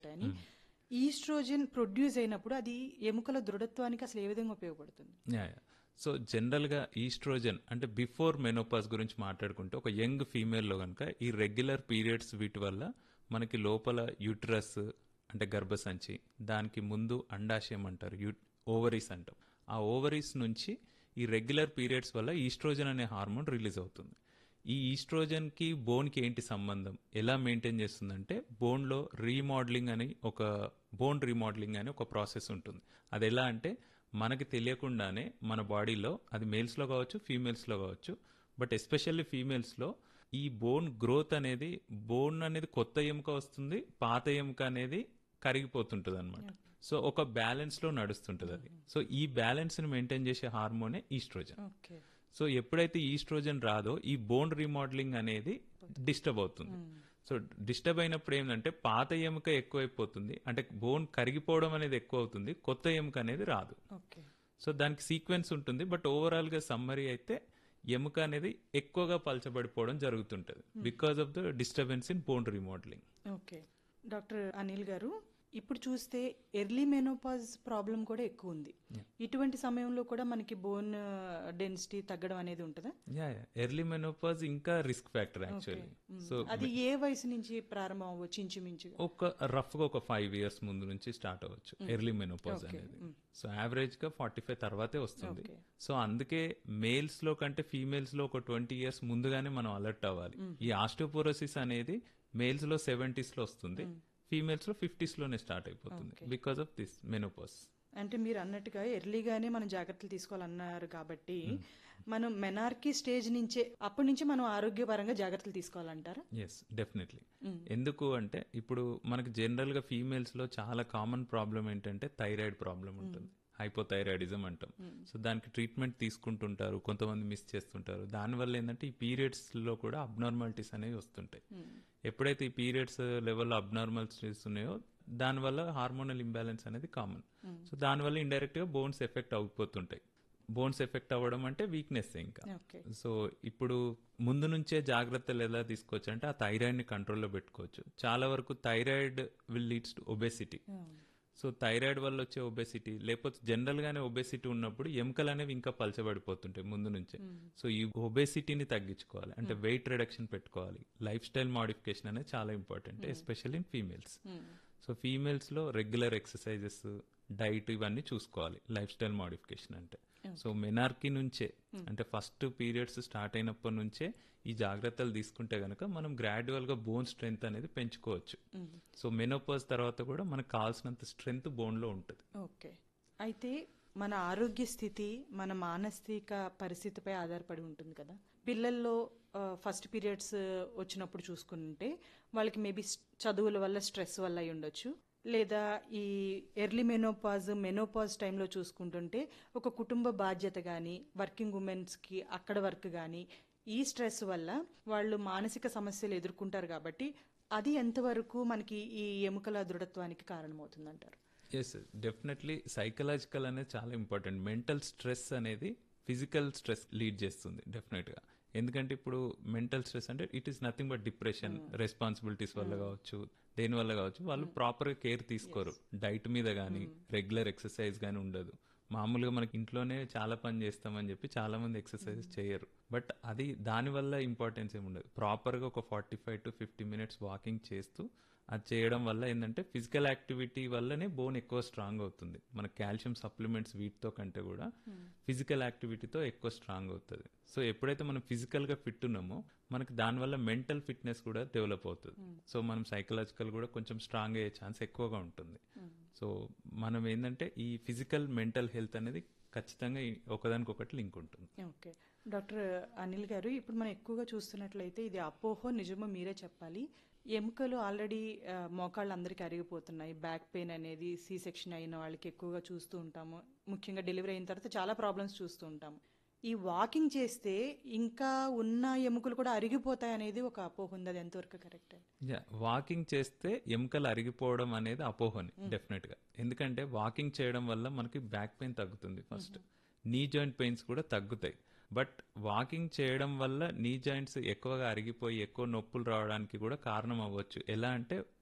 అని oestrogen produce అయినప్పుడు అది ఎముకల దృఢత్వానికి అసలు ఏ విధంగా ఉపయోగపడుతుంది యా యా. సో జనరల్గా ఈస్ట్రోజన్ అంటే బిఫోర్ మెనోపాస్ గురించి మాట్లాడుకుంటే ఒక యంగ్ ఫీమేల్లో కనుక ఈ రెగ్యులర్ పీరియడ్స్ వీటి వల్ల మనకి లోపల యూట్రస్ అంటే గర్భసంచి దానికి ముందు అండాశయం అంటారు యూ ఓవరీస్ అంటాం ఆ ఓవరీస్ నుంచి ఈ రెగ్యులర్ పీరియడ్స్ వల్ల ఈస్ట్రోజన్ అనే హార్మోన్ రిలీజ్ అవుతుంది ఈ ఈస్ట్రోజన్కి బోన్కి ఏంటి సంబంధం ఎలా మెయింటైన్ చేస్తుందంటే బోన్లో రీమోడలింగ్ అని ఒక బోన్ రీమోడలింగ్ అని ఒక ప్రాసెస్ ఉంటుంది అది ఎలా అంటే మనకి తెలియకుండానే మన బాడీలో అది మేల్స్లో కావచ్చు ఫీమేల్స్లో కావచ్చు బట్ ఎస్పెషల్లీ ఫీమేల్స్లో ఈ బోన్ గ్రోత్ అనేది బోన్ అనేది కొత్త ఎముక వస్తుంది పాత ఎముక అనేది కరిగిపోతుంటుంది అనమాట సో ఒక బ్యాలెన్స్ లో నడుస్తుంటుంది అది సో ఈ బ్యాలెన్స్ ని మెయింటైన్ చేసే హార్మోనే ఈస్ట్రోజన్ ఓకే సో ఎప్పుడైతే ఈస్ట్రోజన్ రాదో ఈ బోన్ రీమోడలింగ్ అనేది డిస్టర్బ్ అవుతుంది సో డిస్టర్బ్ అయినప్పుడు ఏంటంటే పాత ఎముక ఎక్కువైపోతుంది అంటే బోన్ కరిగిపోవడం అనేది ఎక్కువ అవుతుంది కొత్త ఎముక అనేది రాదు ఓకే సో దానికి సీక్వెన్స్ ఉంటుంది బట్ ఓవరాల్ గా సమ్మరీ అయితే ఎముక అనేది ఎక్కువగా పలచబడిపోవడం జరుగుతుంటది because of the disturbance in bone remodelling okay doctor Anil గారు ఇప్పుడు చూస్తే ఎర్లీ మెనోపాజ్ ప్రాబ్లం కూడా ఎక్కువ ఉంది ఇటువంటి సమయంలో కూడా మనకి బోన్ డెన్సిటీ తగ్గడం అనేది ఉంటుందా యా ఎర్లీ మెనోపాజ్ ఇంకా రిస్క్ ఫ్యాక్టర్ యాక్చువల్లీ సో అది ఏ వయసు నుంచి ప్రారంభం అవ్వచ్చు ఇంచుమించుగా ఒక రఫ్ గా ఒక ఫైవ్ ఇయర్స్ ముందు నుంచి స్టార్ట్ అవ్వచ్చు ఎర్లీ మెనోపాజ్ అనేది సో యావరేజ్ గా ఫార్టీ ఫైవ్ తర్వాతే వస్తుంది Okay. సో అందుకే మేల్స్ లో కంటే ఫీమేల్స్ లో ఒక ట్వంటీ ఇయర్స్ ముందుగానే మనం అలర్ట్ అవ్వాలి ఈ ఆస్టియోపోరోసిస్ అనేది మేల్స్ లో సెవెంటీస్ లో వస్తుంది ఫీమేల్స్ లో ఫిఫ్టీస్ లోనే స్టార్ట్ అయిపోతుంది బికాస్ ఆఫ్ దిస్ మెనోపాజ్ అంటే మీరు అన్నట్టుగా ఎర్లీగానే మనం జాగ్రత్తలు తీసుకోవాలన్నారు కాబట్టి మనం మెనార్కీ స్టేజ్ నుంచే అప్పటి నుంచి మనం ఆరోగ్యపరంగా జాగ్రత్తలు తీసుకోవాలంటారా ఎస్ డెఫినెట్లీ ఎందుకు అంటే ఇప్పుడు మనకి జనరల్ గా ఫీమేల్స్ లో చాలా కామన్ ప్రాబ్లం ఏంటంటే థైరాయిడ్ ప్రాబ్లం ఉంటుంది హైపోథైరాయిడిజం అంటాం సో దానికి ట్రీట్మెంట్ తీసుకుంటుంటారు కొంతమంది మిస్ చేస్తుంటారు దానివల్ల ఏంటంటే ఈ పీరియడ్స్ లో కూడా అబ్నార్మాలిటీస్ అనేవి వస్తుంటాయి ఎప్పుడైతే ఈ పీరియడ్స్ లెవెల్లో అబ్నార్మాలిటీస్ ఉన్నాయో దానివల్ల హార్మోనల్ ఇంబ్యాలెన్స్ అనేది కామన్ సో దానివల్ల ఇండైరెక్ట్ గా బోన్స్ ఎఫెక్ట్ అయిపోతుంటాయి బోన్స్ ఎఫెక్ట్ అవ్వడం అంటే వీక్నెస్ ఇంకా ఓకే సో ఇప్పుడు ముందు నుంచే జాగ్రత్తలు ఎలా తీసుకోవచ్చు అంటే ఆ థైరాయిడ్ ని కంట్రోల్లో పెట్టుకోవచ్చు చాలా వరకు thyroid will leads to obesity so thyroid వల్ల వచ్చే ఒబేసిటీ లేకపోతే జనరల్ గానే ఒబేసిటీ ఉన్నప్పుడు ఎముకలు అనేవి ఇంకా పలచబడిపోతుంటాయి ముందు నుంచే సో ఈ ఒబేసిటీని తగ్గించుకోవాలి అంటే వెయిట్ రిడక్షన్ పెట్టుకోవాలి లైఫ్ స్టైల్ మాడిఫికేషన్ అనేది చాలా important especially in females so females లో రెగ్యులర్ ఎక్సర్సైజెస్ డైట్ ఇవన్నీ చూసుకోవాలి లైఫ్ స్టైల్ మాడిఫికేషన్ అంటే సో మెనార్కీ నుంచే అంటే ఫస్ట్ పీరియడ్స్ స్టార్ట్ అయినప్పటి నుంచే ఈ జాగ్రత్తలు తీసుకుంటే గనక మనం గ్రాడ్యువల్ గా బోన్ స్ట్రెంగ్త్ అనేది పెంచుకోవచ్చు సో మెనోపాజ్ తర్వాత కూడా మనకు కావాల్సినంత స్ట్రెంగ్త్ బోన్ లో ఉంటుంది ఓకే అయితే మన ఆరోగ్య స్థితి మన మానసిక పరిస్థితిపై ఆధారపడి ఉంటుంది కదా పిల్లల్లో ఫస్ట్ పీరియడ్స్ వచ్చినప్పుడు చూసుకుంటే వాళ్ళకి మేబీ చదువుల వల్ల స్ట్రెస్ వల్ల అయి ఉండొచ్చు లేదా ఈ ఎర్లీ మెనోపాజ్ మెనోపాజ్ టైంలో చూసుకుంటుంటే ఒక కుటుంబ బాధ్యత కానీ వర్కింగ్ ఉమెన్స్కి అక్కడ వర్క్ కానీ ఈ స్ట్రెస్ వల్ల వాళ్ళు మానసిక సమస్యలు ఎదుర్కొంటారు కాబట్టి అది ఎంతవరకు మనకి ఈ ఎముకల దృఢత్వానికి కారణమవుతుందంటారు ఎస్ డెఫినెట్లీ సైకలాజికల్ అనేది చాలా ఇంపార్టెంట్ మెంటల్ స్ట్రెస్ అనేది ఫిజికల్ స్ట్రెస్ లీడ్ చేస్తుంది డెఫినెట్ గా ఎందుకంటే ఇప్పుడు మెంటల్ స్ట్రెస్ అంటే it is nothing but depression responsibilities వల్ల కావచ్చు దేని వల్ల కావచ్చు వాళ్ళు ప్రాపర్ గా కేర్ తీసుకోరు డైట్ మీద గానీ రెగ్యులర్ ఎక్సర్సైజ్ గానీ ఉండదు మామూలుగా మనకి ఇంట్లోనే చాలా పని చేస్తామని చెప్పి చాలా మంది ఎక్సర్సైజ్ చేయరు బట్ అది దాని వల్ల ఇంపార్టెన్స్ ఏమి ఉండదు ప్రాపర్ గా ఒక forty five to fifty minutes walking చేస్తూ అది చేయడం వల్ల ఏంటంటే ఫిజికల్ యాక్టివిటీ వల్లనే బోన్ ఎక్కువ స్ట్రాంగ్ అవుతుంది మన కాల్షియం సప్లిమెంట్స్ వీటితో కంటే కూడా ఫిజికల్ యాక్టివిటీతో ఎక్కువ స్ట్రాంగ్ అవుతుంది సో ఎప్పుడైతే మనం ఫిజికల్ గా ఫిట్ ఉన్నామో మనకి దానివల్ల మెంటల్ ఫిట్నెస్ కూడా డెవలప్ అవుతుంది సో మనం సైకలాజికల్ కూడా కొంచెం స్ట్రాంగ్ అయ్యే ఛాన్స్ ఎక్కువగా ఉంటుంది సో మనం ఏంటంటే ఈ ఫిజికల్ మెంటల్ హెల్త్ అనేది ఖచ్చితంగా ఈ ఒకదానికొకటి లింక్ ఉంటుంది ఓకే డాక్టర్ అనిల్ గారు ఇప్పుడు మనం ఎక్కువగా చూస్తున్నట్లయితే ఇది అపోహో నిజమో మీరే చెప్పాలి ఎముకలు ఆల్రెడీ మోకాళ్ళు అందరికీ అరిగిపోతున్నాయి బ్యాక్ పెయిన్ అనేది సి సెక్షన్ అయిన వాళ్ళకి ఎక్కువగా చూస్తూ ఉంటాము ముఖ్యంగా డెలివరీ అయిన తర్వాత చాలా ప్రాబ్లమ్స్ చూస్తూ ఉంటాము ఈ వాకింగ్ చేస్తే ఇంకా ఉన్న ఎముకలు కూడా అరిగిపోతాయి అనేది ఒక అపోహ ఉంది అది ఎంతవరకు కరెక్ట్ యా వాకింగ్ చేస్తే ఎముకలు అరిగిపోవడం అనేది అపోహని డెఫినెట్ గా ఎందుకంటే వాకింగ్ చేయడం వల్ల మనకి బ్యాక్ పెయిన్ తగ్గుతుంది ఫస్ట్ నీ జాయింట్ పెయిన్స్ కూడా తగ్గుతాయి బట్ వాకింగ్ చేయడం వల్ల నీ జాయింట్స్ ఎక్కువగా అరిగిపోయి ఎక్కువ నొప్పులు రావడానికి కూడా కారణం అవ్వచ్చు ఎలా అంటే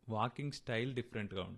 వాకింగ్ స్టైల్ డిఫరెంట్గా ఉంటుంది